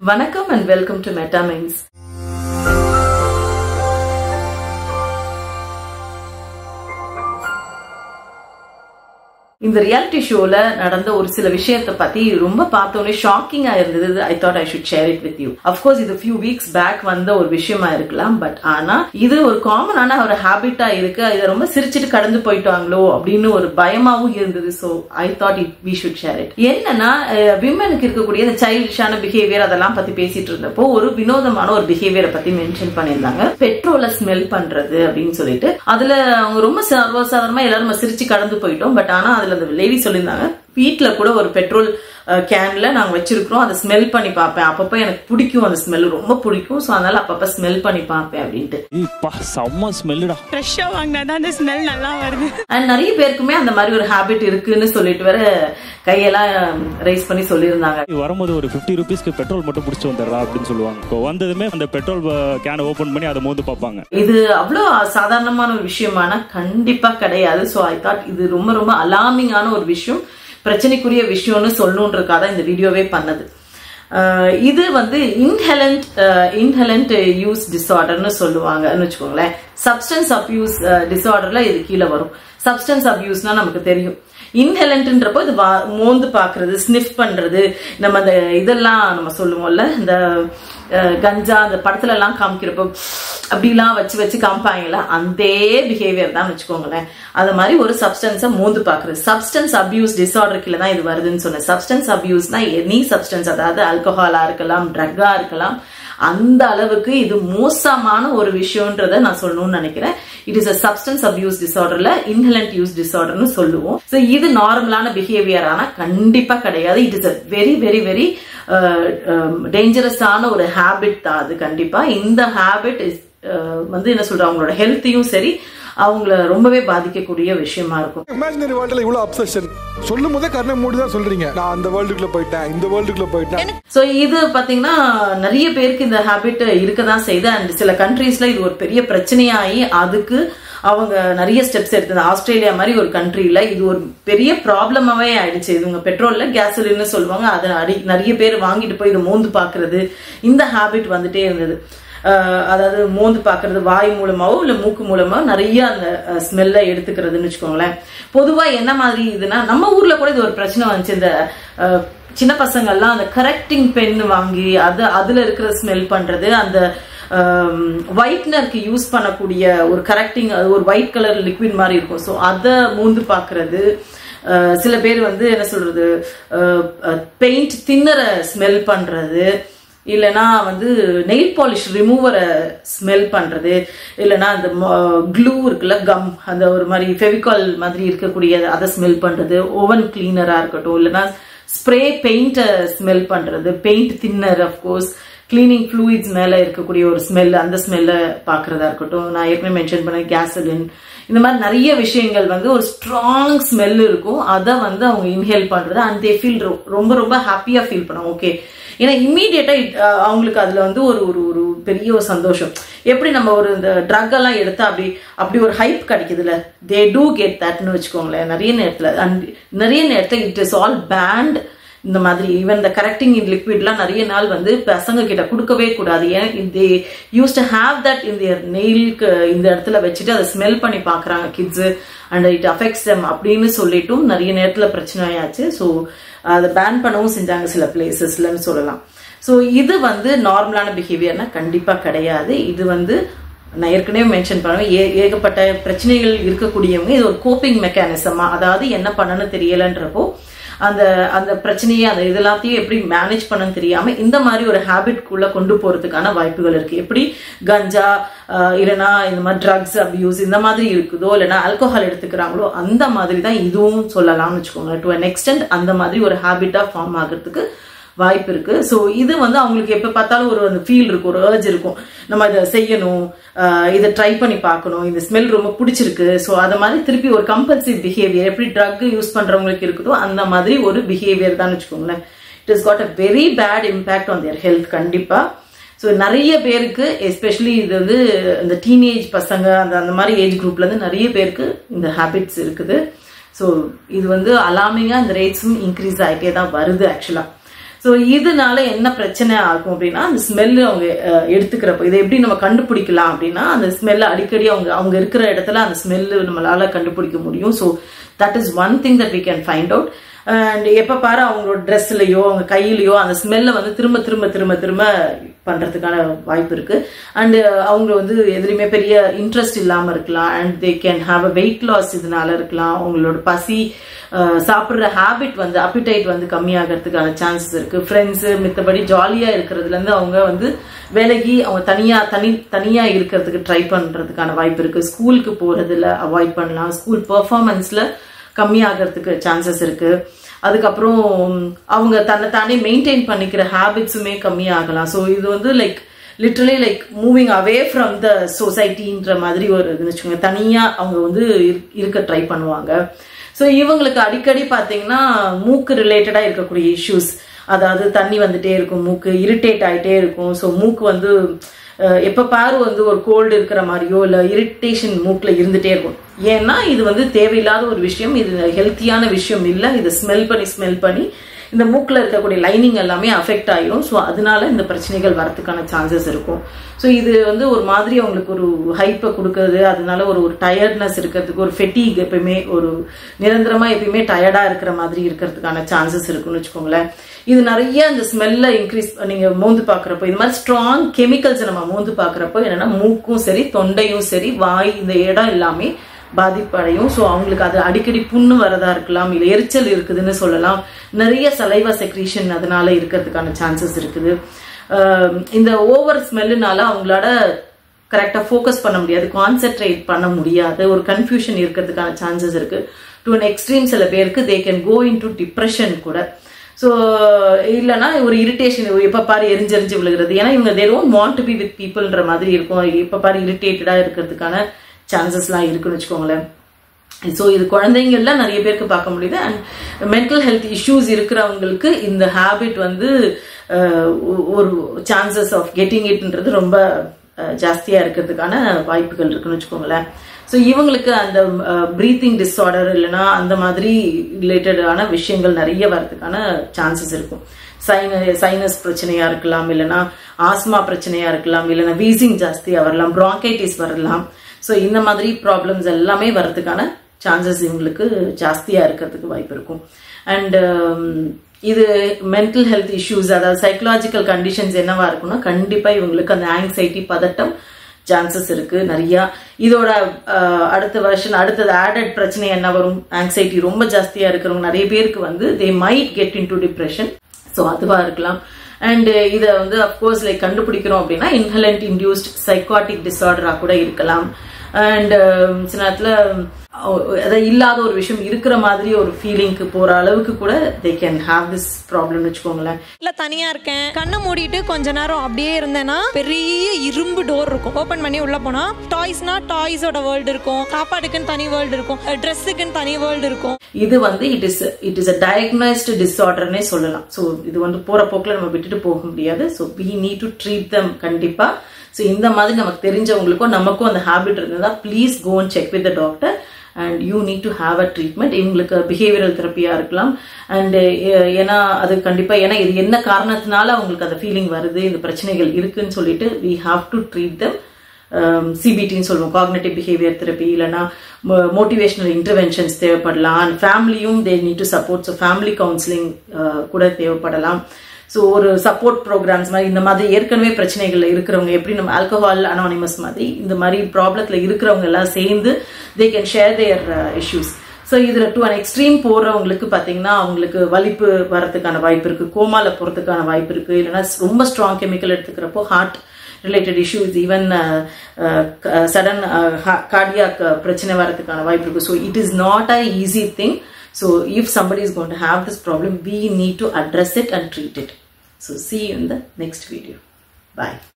வணக்கம் and welcome to மெட்டாமைன்ஸ் இந்த reality ஷோல நடந்த ஒரு சில விஷயத்தை பத்தி ரொம்ப பார்த்தோன்னே ஷாக்கிங்கா இருந்தது I thought I should share it with you of course இது ஃபியூ வீக்ஸ் பேக் வந்த ஒரு விஷயமா இருக்கலாம் பட் ஆனா இது ஒரு காமனான ஒரு ஹேபிட்டா இருக்கு இதை ரொம்ப சிரிச்சிட்டு கடந்து போயிட்டாங்களோ அப்படின்னு ஒரு பயமாவும் இருந்தது so I thought it we should share it என்னன்னா விமனுக்கு இருக்கக்கூடிய இந்த சைல்டிஷான பிஹேவியர் அதெல்லாம் பத்தி பேசிட்டு இருந்தப்போ ஒரு வினோதமான ஒரு பிஹேவியரை பத்தி மென்ஷன் பண்ணியிருந்தாங்க பெட்ரோலை ஸ்மெல் பண்றது அப்படின்னு சொல்லிட்டு அதுல அவங்க ரொம்ப சர்வசாதாரணமா எல்லாரும் சிரிச்சு கடந்து போயிட்டோம் பட் ஆனா அதுல அந்த லேடி சொல்லியிருந்தாங்க வீட்டுல கூட ஒரு பெட்ரோல் கேன்ல நாங்க வச்சிருக்கிறோம் அதை ஸ்மெல் பண்ணி பார்ப்பேன் அப்பப்ப எனக்கு பிடிக்கும் அந்த ஸ்மெல் ரொம்ப பிடிக்கும் ஸோ அதனால அப்பப்ப ஸ்மெல் பண்ணி பார்ப்பேன் அப்படின்ட்டு இப்பா செம்ம ஸ்மெல்லுடா ஃப்ரெஷ்ஷாக வாங்கினா தான் அந்த ஸ்மெல் நல்லா வருது அண்ட் நிறைய பேருக்குமே அந்த மாதிரி ஒரு ஹேபிட் இருக்குன்னு சொல்லிட்டு வேற கையெல்லாம் ரைஸ் பண்ணி சொல்லியிருந்தாங்க வரும்போது ஒரு ஃபிஃப்டி ருபீஸ்க்கு பெட்ரோல் மட்டும் பிடிச்சி வந்துடுறா அப்படின்னு சொல்லுவாங்க இப்போ வந்ததுமே அந்த பெட்ரோல் கேனை ஓபன் பண்ணி அதை மோந்து பார்ப்பாங்க இது அவ்வளோ சாதாரணமான ஒரு விஷயமானா கண்டிப்பா கிடையாது ஸோ ஐ தாட் இது ரொம்ப ரொம்ப அலாமிங்கான ஒரு விஷயம் பிரச்சனைக்குரிய விஷயம்னு சொல்லணுன்றதுக்காக தான் இந்த வீடியோவே பண்ணது அஹ் இது வந்து இன்ஹெலண்ட் இன்ஹெலண்ட் யூஸ் டிசார்டர்னு சொல்லுவாங்கன்னு வச்சுக்கோங்களேன் சப்ஸ்டன்ஸ் அப்யூஸ் டிசார்டர்ல இது கீழே வரும் சப்ஸ்டன்ஸ் அப்யூஸ்னா நமக்கு தெரியும் இன்ஹெலண்ட்ன்றப்போ இது வா- மோந்து பாக்குறது ஸ்னிஃப் பண்றது நம்ம அந்த இதெல்லாம் நம்ம சொல்லுவோம்ல இந்த அஹ், கஞ்சா அந்த படத்துல எல்லாம் காமிக்கிறப்போ அப்படிலாம் வச்சு வச்சு காமிப்பாங்கல்ல அந்த பிஹேவியர் தான் வச்சுக்கோங்களேன் அது மாதிரி ஒரு சப்ஸ்டன்ஸை மோந்து பாக்குறது சப்ஸ்டன்ஸ் அபியூஸ் டிசார்டர் கீழே தான் இது வருதுன்னு சொன்னேன் சப்ஸ்டன்ஸ் அபியூஸ்னா எனி சப்ஸ்டன்ஸ் அதாவது ஆல்கஹாலா இருக்கலாம் ட்ரக்கா இருக்கலாம் அந்த அளவுக்கு இது மோசமான ஒரு விஷயம்ன்றத நான் சொல்லணும்னு நினைக்கிறேன் it is a substance abuse டிசார்டர்ல இன்ஹலண்ட் யூஸ் டிசார்டர்னு சொல்லுவோம் ஸோ இது நார்மலான பிஹேவியர் ஆனா கண்டிப்பா கிடையாது it is a very very very டேஞ்சரஸான ஒரு ஹேபிட் தான் அது கண்டிப்பா இந்த ஹேபிட் இஸ் வந்து என்ன சொல்ற அவங்களோட ஹெல்த்தையும் சரி அவங்கள ரொம்பவே பாதிக்கக்கூடிய விஷயமா இருக்கும் இமேஜினரி வேர்ல்டுல இவ்வளவு அப்சஷன் சொல்லும் போதே கண்ணை மூடி தான் சொல்றீங்க நான் அந்த வேர்ல்டுக்குள்ள போயிட்டேன் இந்த வேர்ல்டுக்குள்ள போயிட்டேன் சோ இது பாத்தீங்கன்னா நிறைய பேருக்கு இந்த ஹேபிட் இருக்கதான் செய்யுது அண்ட் சில கண்ட்ரீஸ்ல இது ஒரு பெரிய பிரச்சனையாகி அதுக்கு அவங்க நிறைய ஸ்டெப்ஸ் எடுத்தது ஆஸ்திரேலியா மாதிரி ஒரு கண்ட்ரில இது ஒரு பெரிய ப்ராப்ளமாவே ஆயிடுச்சு இவங்க பெட்ரோல்ல கேசோலின்னு சொல்லுவாங்க அதை அடி நிறைய பேர் வாங்கிட்டு போய் இதை மோந்து பாக்குறது இந்த ஹேபிட் வந்துட்டே இருந்தது அஹ் அதாவது மோந்து பாக்குறது வாய் மூலமாவோ இல்ல மூக்கு மூலமா நிறைய அந்த ஸ்மெல்ல எடுத்துக்கிறதுன்னு வச்சுக்கோங்களேன் பொதுவா என்ன மாதிரி இதுன்னா நம்ம ஊர்ல கூட இது ஒரு பிரச்சனை வந்துச்சு இந்த அஹ், சின்ன பசங்கள்லாம் அந்த கரெக்டிங் பென் வாங்கி அது அதுல இருக்கிற ஸ்மெல் பண்றது அந்த ஒயிட்னருக்கு யூஸ் பண்ணக்கூடிய ஒரு கரெக்டிங் அது ஒரு ஒயிட் கலர் லிக்விட் மாதிரி இருக்கும் ஸோ அதை மூந்து பார்க்கறது அஹ், சில பேர் வந்து என்ன சொல்றது பெயிண்ட் தின்னரை ஸ்மெல் பண்றது இல்லைனா வந்து நெயில் பாலிஷ் ரிமூவரை ஸ்மெல் பண்றது இல்லைனா அந்த க்ளூ இருக்குல்ல கம் அந்த ஒரு மாதிரி ஃபெவிகால் மாதிரி இருக்கக்கூடிய அதை ஸ்மெல் பண்றது ஓவன் கிளீனரா இருக்கட்டும் இல்லைனா ஸ்ப்ரே பெயிண்ட்டை ஸ்மெல் பண்றது paint thinner of course cleaning fluids மேல இருக்கக்கூடிய ஒரு ஸ்மெல் அந்த ஸ்மெல்ல பாக்குறதா இருக்கட்டும் நான் ஏற்கனவே மென்ஷன் பண்ண கேசலின் இந்த மாதிரி நிறைய விஷயங்கள் வந்து ஒரு ஸ்ட்ராங் ஸ்மெல் இருக்கும் அதை வந்து அவங்க இன்ஹேல் பண்றது அண்ட் தே ஃபீல் ரொம்ப ரொம்ப ஹாப்பியா ஃபீல் பண்ணுவாங்க ஓகே ஏன்னா இம்மீடியட்டா அவங்களுக்கு அதுல வந்து ஒரு ஒரு ஒரு பெரிய ஒரு சந்தோஷம் எப்படி நம்ம ஒரு இந்த ட்ரக் எல்லாம் எடுத்தா அப்படி அப்படி ஒரு ஹைப் கிடைக்குதுல்ல தே டூ கெட் தட்னு வச்சுக்கோங்களேன் நிறைய நேரத்துல அண்ட் நிறைய நேரத்துல இட் இஸ் ஆல் பேண்ட் இந்த மாதிரி ஈவன் இந்த கரெக்டிங் இன் லிக்விட்லாம் நிறைய நாள் வந்து பசங்க கிட்ட கொடுக்கவே கூடாது ஏன் they use to have that இந்த நெயிலுக்கு இந்த இடத்துல வச்சுட்டு அதை ஸ்மெல் பண்ணி பார்க்குறாங்க kids and it affects them அப்படின்னு சொல்லிட்டும் நிறைய நேரத்தில் பிரச்சனை ஆயாச்சு ஸோ அதை பேன் பண்ணவும் செஞ்சாங்க சில பிளேசஸ்லன்னு சொல்லலாம் ஸோ இது வந்து நார்மலான பிஹேவியர்னா கண்டிப்பாக கிடையாது இது வந்து நான் ஏற்கனவே மென்ஷன் பண்ணுவேன் ஏ ஏகப்பட்ட பிரச்சனைகள் இருக்கக்கூடியவங்க இது ஒரு கோப்பிங் மெக்கானிசமா அதாவது என்ன பண்ணணும்னு தெரியலன்றப்போ அந்த அந்த பிரச்சனையை அந்த இது எல்லாத்தையும் எப்படி மேனேஜ் பண்ணணும்னு தெரியாம இந்த மாதிரி ஒரு ஹேபிட்குள்ள கொண்டு போறதுக்கான வாய்ப்புகள் இருக்கு எப்படி கஞ்சா ஆஹ் இல்லைன்னா இந்த மாதிரி ட்ரக்ஸ் அபியூஸ் இந்த மாதிரி இருக்குதோ இல்லைன்னா ஆல்கோஹால் எடுத்துக்கிறாங்களோ அந்த மாதிரி தான் இதுவும் சொல்லலாம்னு வச்சுக்கோங்க டு அன் எக்ஸ்டென்ட் அந்த மாதிரி ஒரு ஹேபிட்டா ஃபார்ம் ஆகிறதுக்கு வாய்ப்பு இருக்கு ஸோ இது வந்து அவங்களுக்கு எப்போ பார்த்தாலும் ஒரு அந்த ஃபீல் இருக்கும் ஒரு ஏர்ஜ் இருக்கும் நம்ம இதை செய்யணும் ஆஹ் இதை ட்ரை பண்ணி பார்க்கணும் இந்த ஸ்மெல் ரொம்ப பிடிச்சிருக்கு ஸோ அதை மாதிரி திருப்பி ஒரு கம்பல்சிவ் பிஹேவியர் எப்படி ட்ரக் யூஸ் பண்றவங்களுக்கு இருக்குதோ அந்த மாதிரி ஒரு பிஹேவியர் தான் வச்சுக்கோங்களேன் it is got a very bad impact on their health கண்டிப்பா ஸோ நிறைய பேருக்கு எஸ்பெஷலி இது வந்து இந்த டீனேஜ் பசங்க அந்த அந்த மாதிரி ஏஜ் குரூப்ல இருந்து நிறைய பேருக்கு இந்த ஹேபிட்ஸ் இருக்குது ஸோ இது வந்து அலாமிங்காக இந்த ரேட்ஸும் இன்க்ரீஸ் ஆகிட்டே தான் வருது ஆக்சுவலாக ஸோ இதனால என்ன பிரச்சனை ஆகும் அப்படின்னா அந்த ஸ்மெல் அவங்க அஹ், எடுத்துக்கிறப்ப இதை எப்படி நம்ம கண்டுபிடிக்கலாம் அப்படின்னா அந்த ஸ்மெல்ல அடிக்கடி அவங்க அவங்க இருக்கிற இடத்துல அந்த ஸ்மெல்லு நம்மளால கண்டுபிடிக்க முடியும் so that is one thing that we can find out and எப்போ பாரு அவங்களோட ட்ரெஸ்லையோ அவங்க கையிலையோ அந்த ஸ்மெல்லை வந்து திரும்ப திரும்ப திரும்ப திரும்ப பண்ணுறதுக்கான வாய்ப்பு இருக்கு அண்ட் அவங்க வந்து எதுலையுமே பெரிய இன்ட்ரெஸ்ட் இல்லாமல் இருக்கலாம் and they can have a weight loss இதனால இருக்கலாம் அவங்களோட பசி அஹ், சாப்பிடுற ஹேபிட் வந்து அப்பிடைட் வந்து கம்மியாகிறதுக்கான சான்சஸ் இருக்கு ஃப்ரெண்ட்ஸு மித்தபடி ஜாலியாக இருக்கிறதுலேருந்து அவங்க வந்து விலகி அவங்க தனியாக தனி தனியாக இருக்கிறதுக்கு ட்ரை பண்ணுறதுக்கான வாய்ப்பு இருக்கு ஸ்கூலுக்கு போகிறதுல அவாய்ட் பண்ணலாம் ஸ்கூல் பெர்ஃபார்மன்ஸில் கம்மியாகிறதுக்கு சான்சஸ் இருக்கு அதுக்கப்புறம் அவங்க தன்னை தானே மெயின்டைன் பண்ணிக்கிற ஹேபிட்ஸுமே கம்மியாகலாம் ஸோ இது வந்து like literally like moving away from the சொசைட்டின்ற மாதிரி ஒரு இதுன்னு வச்சுக்கோங்க தனியாக அவங்க வந்து இருக்- இருக்க ட்ரை பண்ணுவாங்க ஸோ இவங்களுக்கு அடிக்கடி பார்த்தீங்கன்னா மூக்கு ரிலேட்டடாக இருக்கக்கூடிய இஷ்யூஸ் அதாவது தண்ணி வந்துட்டே இருக்கும் மூக்கு இரிட்டேட் ஆயிட்டே இருக்கும் ஸோ மூக்கு வந்து அஹ், எப்ப பாரு வந்து ஒரு கோல்டு இருக்கிற மாதிரியோ இல்லை இரிட்டேஷன் மூக்குல இருந்துட்டே இருக்கும் ஏன்னா இது வந்து தேவையில்லாத ஒரு விஷயம் இது ஹெல்த்தியான விஷயம் இல்லை இதை ஸ்மெல் பண்ணி ஸ்மெல் பண்ணி இந்த மூக்கில் இருக்கக்கூடிய லைனிங் எல்லாமே அஃபெக்ட் ஆயிரும் ஸோ அதனால இந்த பிரச்சனைகள் வரதுக்கான சான்சஸ் இருக்கும் ஸோ இது வந்து ஒரு மாதிரி அவங்களுக்கு ஒரு ஹைப்பை கொடுக்கறது அதனால ஒரு ஒரு டயர்ட்னஸ் இருக்கிறதுக்கு ஒரு ஃபெட்டிக் எப்பயுமே ஒரு நிரந்தரமாக எப்பயுமே டயர்டாக இருக்கிற மாதிரி இருக்கிறதுக்கான சான்சஸ் இருக்குன்னு வச்சுக்கோங்களேன் இது நிறைய இந்த ஸ்மெல்லை இன்க்ரீஸ் நீங்க மோந்து பார்க்குறப்போ இது மாதிரி ஸ்ட்ராங் கெமிக்கல்ஸ் நம்ம மோந்து பார்க்குறப்போ என்னன்னா மூக்கும் சரி தொண்டையும் சரி வாய் இந்த இடம் எல்லாமே பாதிப்படையும் ஸோ அவங்களுக்கு அது அடிக்கடி புண்ணு வரதா இருக்கலாம் இல்லை எரிச்சல் இருக்குதுன்னு சொல்லலாம் நிறைய சலைவா செக்ரீஷன் அதனால இருக்கிறதுக்கான சான்சஸ் இருக்குது ஆஹ் இந்த ஓவர் ஸ்மெல்லுனால அவங்களால கரெக்டாக ஃபோக்கஸ் பண்ண முடியாது கான்சென்ட்ரேட் பண்ண முடியாது ஒரு கன்ஃபியூஷன் இருக்கிறதுக்கான சான்சஸ் இருக்கு டு அன் எக்ஸ்ட்ரீம் சில பேருக்கு they can go into depression கூட ஸோ இல்லைன்னா ஒரு இரிட்டேஷன் எப்போ பாரு எரிஞ்செரிஞ்சு விழுகிறது ஏன்னா இவங்க they don't want to be with பீப்புள்ன்ற மாதிரி இருக்கும் எப்போ பாரு இரிட்டேட்டடாக இருக்கிறதுக்கான சான்சஸ்லாம் இருக்குன்னு வச்சுக்கோங்களேன் ஸோ இது குழந்தைங்கள்ல நிறைய பேருக்கு பார்க்க முடியுது அண்ட் மென்டல் ஹெல்த் இஷ்யூஸ் இருக்கிறவங்களுக்கு இந்த ஹேபிட் வந்து அஹ், ஒ- ஒரு சான்சஸ் ஆஃப் கெட்டிங் இட்ன்றது ரொம்ப அஹ், ஜாஸ்தியா இருக்கிறதுக்கான வாய்ப்புகள் இருக்குன்னு வச்சுக்கோங்களேன் ஸோ இவங்களுக்கு அந்த ப்ரீத்திங் டிஸார்டர் இல்லைன்னா அந்த மாதிரி ரிலேட்டடான விஷயங்கள் நிறைய வரதுக்கான சான்சஸ் இருக்கும் சைன சைனஸ் பிரச்சனையா இருக்கலாம் இல்லைன்னா ஆஸ்மா பிரச்சனையா இருக்கலாம் இல்லைன்னா வீசிங் ஜாஸ்தியா வரலாம் bronchitis வரலாம் ஸோ இந்த மாதிரி ப்ராப்ளம்ஸ் எல்லாமே வரதுக்கான சான்சஸ் இவங்களுக்கு ஜாஸ்தியா இருக்கிறதுக்கு வாய்ப்பு இருக்கும் அண்ட் இது மென்டல் ஹெல்த் இஷ்யூஸ் அதாவது சைக்கலாஜிக்கல் கண்டிஷன்ஸ் என்னவா இருக்கும்னா கண்டிப்பா இவங்களுக்கு அந்த ஆங்ஸைட்டி பதட்டம் சான்சஸ் இருக்கு நிறைய இதோட அஹ், அடுத்த வருஷன் அடுத்தது ஆடட் பிரச்சனை என்ன வரும் ஆங்ஸைட்டி ரொம்ப ஜாஸ்தியா இருக்கிறவங்க நிறைய பேருக்கு வந்து they might get into depression so அதுவா இருக்கலாம் அண்ட் இதை வந்து அஃப்கோர்ஸ் லைக் கண்டுபிடிக்கிறோம் அப்படின்னா இன்ஹலண்ட் இன்டியூஸ்ட் சைக்காட்டிக் டிஸார்டராக கூட இருக்கலாம் அண்ட் சில நேரத்தில் அதாவது இல்லாத ஒரு விஷயம் இருக்கிற மாதிரி ஒரு ஃபீலிங்க்கு போற அளவுக்கு கூட தே கேன் ஹாவ் திஸ் ப்ராப்ளம்னு வச்சுக்கோங்களேன் இல்ல தனியா இருக்கேன் கண்ணை மூடிட்டு கொஞ்ச நேரம் அப்படியே இருந்தேன்னா பெரிய இரும்பு டோர் இருக்கும் ஓபன் பண்ணி உள்ள போனா டாய்ஸ்னா டாய்ஸோட வேர்ல்டு இருக்கும் சாப்பாடுக்குன்னு தனி வேர்ல்டு இருக்கும் ட்ரெஸ்ஸுக்குன்னு தனி வேர்ல்டு இருக்கும் இது வந்து it is it is a diagnosed டிஸார்டர்னே சொல்லலாம் ஸோ இது வந்து போற போக்கில் நம்ம விட்டுட்டு போக முடியாது so we need to treat them கண்டிப்பா ஸோ இந்த மாதிரி நமக்கு தெரிஞ்சவங்களுக்கும் நமக்கும் அந்த ஹேபிட் இருந்ததா please go and check with the doctor and you need to have a treatment இவங்களுக்கு பிஹேவியரல் தெரப்பியா இருக்கலாம் அண்ட் ஏன்னா அது கண்டிப்பா ஏன்னா இது என்ன காரணத்தினால அவங்களுக்கு அந்த ஃபீலிங் வருது இந்த பிரச்சனைகள் இருக்குன்னு சொல்லிட்டு we have to treat them சிபிடின்னு சொல்லுவோம் காக்னேட்டிவ் பிஹேவியர் தெரப்பி இல்லைன்னா மோட்டிவேஷனல் இன்டர்வென்ஷன்ஸ் தேவைப்படலாம் அண்ட் ஃபேமிலியும் they need to support so family counselling கூட தேவைப்படலாம் ஸோ ஒரு சப்போர்ட் ப்ரோக்ராம்ஸ் மாதிரி இந்த மாதிரி ஏற்கனவே பிரச்சனைகள்ல இருக்கிறவங்க எப்படி நம்ம ஆல்கஹால் அனானிமஸ் மாதிரி இந்த மாதிரி ப்ராப்ளத்தில் இருக்கிறவங்க எல்லாம் சேர்ந்து they can share their issues so இதில் டு அன் எக்ஸ்ட்ரீம் போகிறவங்களுக்கு பார்த்தீங்கன்னா அவங்களுக்கு வலிப்பு வரதுக்கான வாய்ப்பு இருக்குது கோமால போகிறதுக்கான வாய்ப்பு இருக்குது இல்லைன்னா ரொம்ப ஸ்ட்ராங் கெமிக்கல் எடுத்துக்கிறப்போ heart related issues even sudden cardiac பிரச்சனை வரதுக்கான வாய்ப்பு இருக்குது so it is not a easy thing so if somebody is gone to have this problem we need to address it and treat it. So see you in the next video. Bye.